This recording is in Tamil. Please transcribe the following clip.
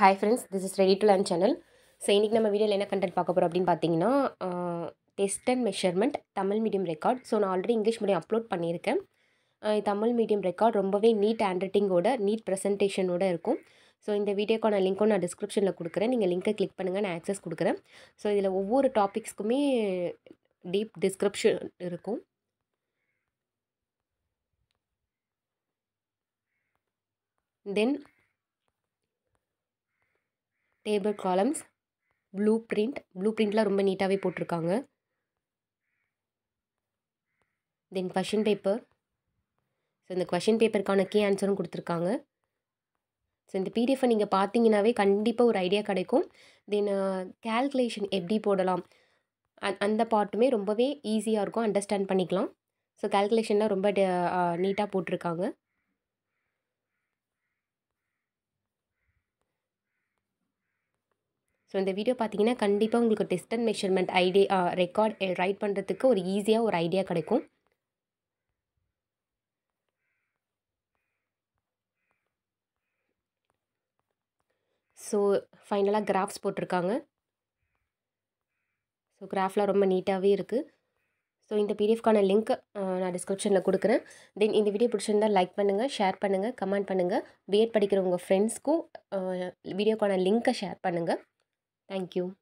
hi friends this is ready to learn channel so இன்றைக்கி நம்ம வீடியோவில் என்ன கண்டென்ட் பார்க்க போகிறோம் அப்படின்னு பார்த்தீங்கன்னா test and measurement Tamil medium record so நான் ஆல்ரெடி இங்கிலீஷ் மீடியம் அப்லோட் பண்ணியிருக்கேன் அஹ் தமிழ் மீடியம் ரெக்கார்ட் ரொம்பவே நீட் ஹேண்ட் ரைட்டிங்கோட நீட் ப்ரெசன்டேஷனோட இருக்கும் ஸோ இந்த வீடியோக்கான லிங்க்கும் நான் டிஸ்கிரிப்ஷனில் கொடுக்குறேன் நீங்கள் லிங்க்கை கிளிக் பண்ணுங்கள் நான் ஆக்சஸ் கொடுக்குறேன் ஸோ இதில் ஒவ்வொரு டாபிக்ஸ்க்குமே டீப் டிஸ்கிரிப்ஷன் இருக்கும் then table columns blue print blue பிரிண்ட்லாம் ரொம்ப நீட்டாகவே போட்டிருக்காங்க தென் கொஷின் பேப்பர் ஸோ இந்த கொஷின் பேப்பருக்கான கீ ஆன்சரும் கொடுத்துருக்காங்க ஸோ இந்த பிடிஎஃபை நீங்கள் பார்த்தீங்கன்னாவே கண்டிப்பாக ஒரு ஐடியா கிடைக்கும் தென் கேல்குலேஷன் எப்படி போடலாம் அ- அந்த பார்ட்டுமே ரொம்பவே ஈஸியாக இருக்கும் அண்டர்ஸ்டாண்ட் பண்ணிக்கலாம் ஸோ கேல்குலேஷன்லாம் ரொம்ப நீட்டாக போட்டிருக்காங்க ஸோ இந்த வீடியோ பார்த்தீங்கன்னா கண்டிப்பாக உங்களுக்கு test and measurement idea record write பண்ணுறதுக்கு ஒரு ஈஸியாக ஒரு ஐடியா கிடைக்கும் ஸோ ஃபைனலாக கிராஃப்ஸ் போட்டிருக்காங்க ஸோ கிராஃப்லாம் ரொம்ப நீட்டாகவே இருக்குது ஸோ இந்த பிடிஎஃப்கான லிங்க் நான் டிஸ்கிரிப்ஷனில் கொடுக்குறேன் தென் இந்த வீடியோ பிடிச்சிருந்தா லைக் பண்ணுங்கள் ஷேர் பண்ணுங்கள் கமெண்ட் பண்ணுங்கள் பிஎட் படிக்கிற உங்கள் ஃப்ரெண்ட்ஸ்க்கும் வீடியோக்கான லிங்க்கை ஷேர் பண்ணுங்கள் தேங்க்யூ